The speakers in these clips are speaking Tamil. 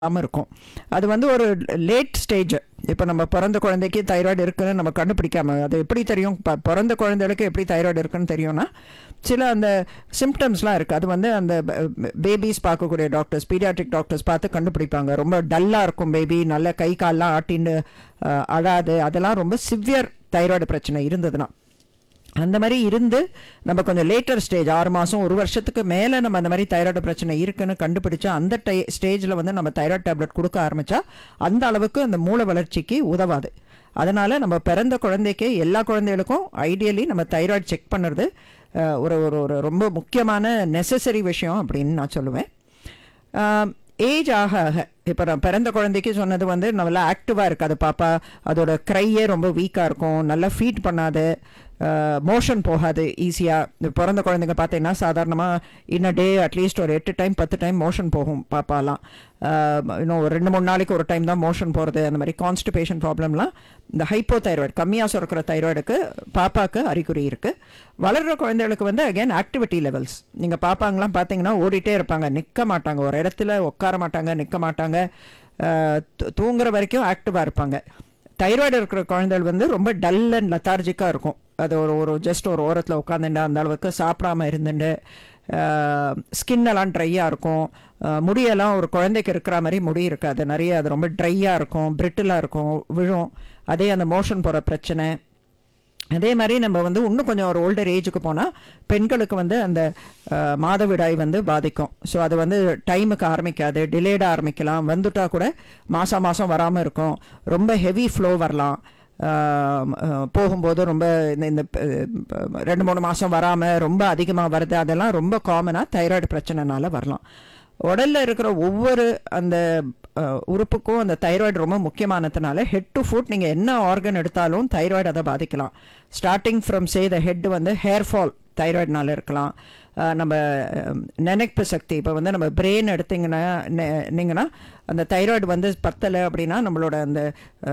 இல்லாமல் இருக்கும் அது வந்து ஒரு லேட் ஸ்டேஜ் இப்போ நம்ம பிறந்த குழந்தைக்கு தைராய்டு இருக்குன்னு நம்ம கண்டுபிடிக்காம அது எப்படி தெரியும் ப- பிறந்த குழந்தைகளுக்கு எப்படி தைராய்டு இருக்குன்னு தெரியும்னா சில அந்த சிம்டம்ஸ்லாம் இருக்குது அது வந்து அந்த பேபிஸ் பார்க்கக்கூடிய டாக்டர்ஸ் பீடியாட்ரிக் டாக்டர்ஸ் பார்த்து கண்டுபிடிப்பாங்க ரொம்ப டல்லாக இருக்கும் பேபி நல்ல கை கால்லாம் ஆட்டின்னு அஹ், அழாது அதெல்லாம் ரொம்ப சிவியர் தைராய்டு பிரச்சனை இருந்ததுன்னா அந்த மாதிரி இருந்து நம்ம கொஞ்சம் லேட்டர் ஸ்டேஜ் ஆறு மாதம் ஒரு வருஷத்துக்கு மேலே நம்ம அந்த மாதிரி தைராய்டு பிரச்சனை இருக்குன்னு கண்டுபிடிச்சா அந்த டை ஸ்டேஜில் வந்து நம்ம தைராய்டு டேப்லெட் கொடுக்க ஆரம்பித்தா அந்த அளவுக்கு அந்த மூளை வளர்ச்சிக்கு உதவாது அதனால் நம்ம பிறந்த குழந்தைக்கு எல்லா குழந்தைகளுக்கும் ஐடியலி நம்ம தைராய்டு செக் பண்ணுறது அஹ், ஒரு ஒரு ஒரு ரொம்ப முக்கியமான நெசசரி விஷயம் அப்படின்னு நான் சொல்லுவேன் ஏஜ் ஆக ஆக இப்போ நான் பிறந்த குழந்தைக்கு சொன்னது வந்து நல்லா ஆக்டிவாக இருக்காது பாப்பா அதோட க்ரையே ரொம்ப வீக்காக இருக்கும் நல்லா ஃபீட் பண்ணாது மோஷன் போகாது ஈஸியாக பிறந்த குழந்தைங்க பார்த்தீங்கன்னா சாதாரணமாக இன்ன டே அட்லீஸ்ட் ஒரு எட்டு டைம் பத்து டைம் மோஷன் போகும் பாப்பாலாம் ஆஹ் இன்னும் ஒரு ரெண்டு மூணு நாளைக்கு ஒரு டைம் தான் மோஷன் போகிறது அந்த மாதிரி கான்ஸ்டிபேஷன் ப்ராப்ளம்லாம் இந்த ஹைப்போ தைராய்டு கம்மியாக சுரக்கிற தைராய்டுக்கு பாப்பாக்கு அறிகுறி இருக்குது வளர்கிற குழந்தைகளுக்கு வந்து அகைன் ஆக்டிவிட்டி லெவல்ஸ் நீங்கள் பாப்பாங்கலாம் பார்த்தீங்கன்னா ஓடிட்டே இருப்பாங்க நிற்க மாட்டாங்க ஒரு இடத்துல உட்கார மாட்டாங்க நிற்க மாட்டாங்க ஆஹ் தூ- தூங்குற வரைக்கும் ஆக்டிவாக இருப்பாங்க தைராய்டு இருக்கிற குழந்தைகள் வந்து ரொம்ப டல் அண்ட் லத்தார்ஜிக்காக இருக்கும் அது ஒரு ஒரு ஜஸ்ட் ஒரு ஓரத்தில் உட்காந்துட்டு அந்த அளவுக்கு சாப்பிடாம இருந்துட்டு ஸ்கின் எல்லாம் ட்ரையாக இருக்கும் ஆஹ் முடியெல்லாம் ஒரு குழந்தைக்கு இருக்கிற மாதிரி முடி இருக்காது நிறைய அது ரொம்ப ட்ரையாக இருக்கும் பிரிட்டிலாக இருக்கும் விழும் அதே அந்த மோஷன் போகிற பிரச்சனை அதே மாதிரி நம்ம வந்து இன்னும் கொஞ்சம் ஒரு ஓல்டர் ஏஜுக்கு போனால் பெண்களுக்கு வந்து அந்த அஹ், மாதவிடாய் வந்து பாதிக்கும் ஸோ அது வந்து டைமுக்கு ஆரம்பிக்காது டிலேடாக ஆரம்பிக்கலாம் வந்துட்டா கூட மாதம் மாதம் வராமல் இருக்கும் ரொம்ப ஹெவி ஃப்ளோ வரலாம் அஹ், அஹ், போகும்போது ரொம்ப இந்த இந்த அஹ், ரெண்டு மூணு மாதம் வராமல் ரொம்ப அதிகமாக வருது அதெல்லாம் ரொம்ப காமனாக தைராய்டு பிரச்சனைனால வரலாம் உடல்ல இருக்கிற ஒவ்வொரு அந்த அஹ், உறுப்புக்கும் அந்த தைராய்டு ரொம்ப முக்கியமானதுனால ஹெட் டு ஃபுட் நீங்கள் என்ன ஆர்கன் எடுத்தாலும் தைராய்டு அதை பாதிக்கலாம் starting from say the head வந்து ஹேர் ஃபால் தைராய்டுனால இருக்கலாம் அஹ், நம்ம அஹ், நினைப்பு சக்தி இப்போ வந்து நம்ம பிரெயின் எடுத்தீங்கன்னா நீங்கன்னா அந்த தைராய்டு வந்து பத்தலை அப்படின்னா நம்மளோட அந்த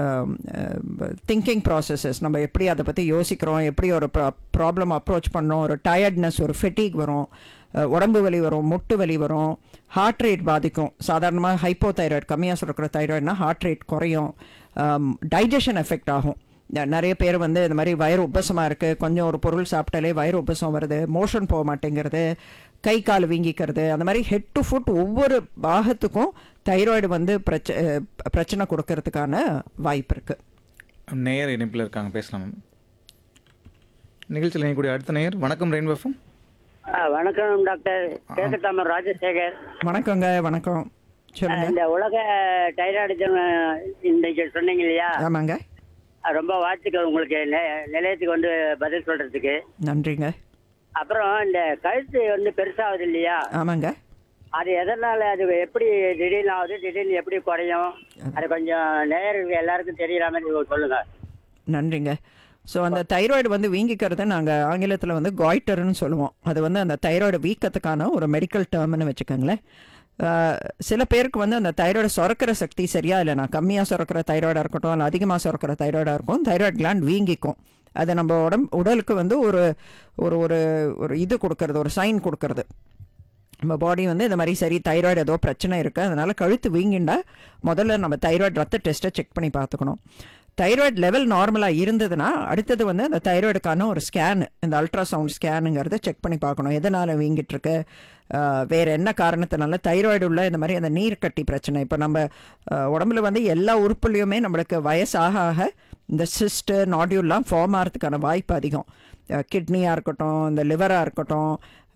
திங்கிங் ப்ராசஸஸ் நம்ம எப்படி அதை பற்றி யோசிக்கிறோம் எப்படி ஒரு ப்ராப்ளம் அப்ரோச் பண்ணோம் ஒரு டயர்ட்னஸ் ஒரு ஃபெட்டிக் வரும் அஹ், உடம்பு வலி வரும் முட்டு வலி வரும் ஹார்ட் ரேட் பாதிக்கும் சாதாரணமாக ஹைப்போ தைராய்டு கம்மியாக சுரக்கிற தைராய்டுனா ஹார்ட் ரேட் குறையும் டைஜஷன் எஃபெக்ட் ஆகும் ந- நிறைய பேர் வந்து இந்த மாதிரி வயிறு உப்பசமாக இருக்குது கொஞ்சம் ஒரு பொருள் சாப்பிட்டாலே வயிறு உப்பசம் வருது மோஷன் போக மாட்டேங்கிறது கை கால் வீங்கிக்கிறது அந்த மாதிரி ஹெட் டு ஃபுட் ஒவ்வொரு பாகத்துக்கும் தைராய்டு வந்து பிரச்ச அஹ், பிரச்சனை கொடுக்கறதுக்கான வாய்ப்பு இருக்குது நேயர் இணைப்பில் இருக்காங்க பேசலாம் மேம் நிகழ்ச்சியில் இணையக்கூடிய அடுத்த நேயர் வணக்கம் ரெயின் வஃபம் ஆ, வணக்கம் டாக்டர் கேசத்தாமர் ராஜசேகர் வணக்கங்க வணக்கம் சொல்லுங்க இந்த உலக டைராய்டு தினம் இன்னைக்கு சொன்னீங்க இல்லையா ஆமாங்க ஆ, ரொம்ப வாழ்த்துக்கள் உங்களுக்கு நெ- நிலையத்துக்கு வந்து பதில் சொல்றதுக்கு நன்றிங்க அப்புறம் இந்த கழுத்து வந்து பெருசாகுது இல்லையா ஆமாங்க அது எதனால அது எப்படி திடீர்னு ஆகுது திடீர்னு எப்படி குறையும் அது கொஞ்சம் நேயர்களுக்கு எல்லாருக்கும் தெரியற மாதிரி சொல்லுங்க நன்றிங்க ஸோ அந்த தைராய்டு வந்து வீங்கிக்கிறது நாங்கள் ஆங்கிலத்தில் வந்து காய்டர்னு சொல்லுவோம் அது வந்து அந்த தைராய்டு வீக்கத்துக்கான ஒரு மெடிக்கல் டேர்ம்னு வச்சுக்கோங்களேன் ஆஹ் சில பேருக்கு வந்து அந்த தைராய்டு சுரக்கிற சக்தி சரியா இல்லைனா கம்மியாக சுரக்கிற தைராய்டாக இருக்கட்டும் இல்லை அதிகமாக சுரக்கிற தைராய்டாக இருக்கும் தைராய்டு gland வீங்கிக்கும் அது நம்ம உடம்பு உடலுக்கு வந்து ஒரு ஒரு ஒரு ஒரு இது கொடுக்கறது ஒரு சைன் கொடுக்கறது நம்ம பாடி வந்து இந்த மாதிரி சரி தைராய்டு ஏதோ பிரச்சனை இருக்குது அதனால கழுத்து வீங்கிண்டா முதல்ல நம்ம தைராய்டு ரத்த டெஸ்ட்டை செக் பண்ணி பார்த்துக்கணும் தைராய்டு லெவல் நார்மலாக இருந்ததுன்னா அடுத்தது வந்து அந்த தைராய்டுக்கான ஒரு ஸ்கேன் இந்த அல்ட்ராசவுண்ட் ஸ்கேனுங்கிறத செக் பண்ணி பார்க்கணும் எதனால் வீங்கிட்டு இருக்கு ஆஹ் வேற என்ன காரணத்தினால தைராய்டு உள்ள இந்த மாதிரி அந்த நீர் கட்டி பிரச்சனை இப்போ நம்ம ஆஹ் உடம்புல வந்து எல்லா உறுப்புலையுமே நம்மளுக்கு வயசாக ஆக இந்த சிஸ்ட்டு நாடியூல்லாம் ஃபார்ம் ஆகிறதுக்கான வாய்ப்பு அதிகம் கிட்னியாக இருக்கட்டும் இந்த லிவராக இருக்கட்டும்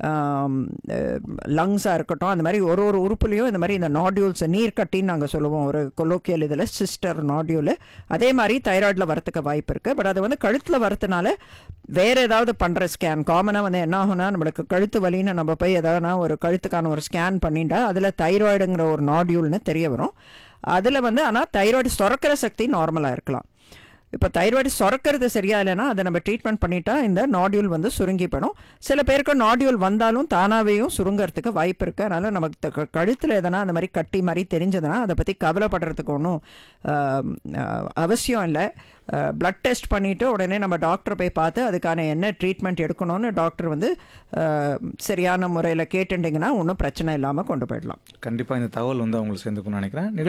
லங்ஸாக இருக்கட்டும் அந்த மாதிரி ஒரு ஒரு உறுப்புலையும் இந்த மாதிரி இந்த நாடியூல்ஸ் நீர் கட்டின்னு நாங்கள் சொல்லுவோம் ஒரு கொலோக்கியல் இதில் சிஸ்டர் நாடியூல் அதே மாதிரி தைராய்டில் வரத்துக்கு வாய்ப்பு இருக்குது பட் அது வந்து கழுத்தில் வரதுனால வேறு ஏதாவது பண்ணுற ஸ்கேன் காமனாக வந்து என்ன ஆகும்னா நம்மளுக்கு கழுத்து வலின்னு நம்ம போய் எதாவதுனா ஒரு கழுத்துக்கான ஒரு ஸ்கேன் பண்ணிட்டா அதில் தைராய்டுங்கிற ஒரு நாடியூல்னு தெரிய வரும் அதில் வந்து ஆனால் தைராய்டு சுரக்கிற சக்தி நார்மலாக இருக்கலாம் இப்போ தைராய்டு சுரக்கிறது சரியா இல்லைன்னா அதை நம்ம ட்ரீட்மெண்ட் பண்ணிட்டா இந்த நாடியூல் வந்து சுருங்கி போயிடும் சில பேருக்கு நாடியூல் வந்தாலும் தானாவேயும் சுருங்கறதுக்கு வாய்ப்பு இருக்குது அதனால் நமக்கு த- க- கழுத்தில் எதனா அந்த மாதிரி கட்டி மாதிரி தெரிஞ்சதுன்னா அதை பற்றி கவலைப்படுறதுக்கு ஒன்றும் அவசியம் இல்லை பிளட் டெஸ்ட் பண்ணிவிட்டு உடனே நம்ம டாக்டரை போய் பார்த்து அதுக்கான என்ன ட்ரீட்மெண்ட் எடுக்கணும்னு டாக்டர் வந்து அஹ், சரியான முறையில் கேட்டுட்டிங்கன்னா ஒன்றும் பிரச்சனை இல்லாமல் கொண்டு போயிடலாம் கண்டிப்பாக இந்த தகவல் வந்து அவங்களுக்கு சேர்ந்துக்கணும்னு நினைக்கிறேன் நிகழ்ச்சி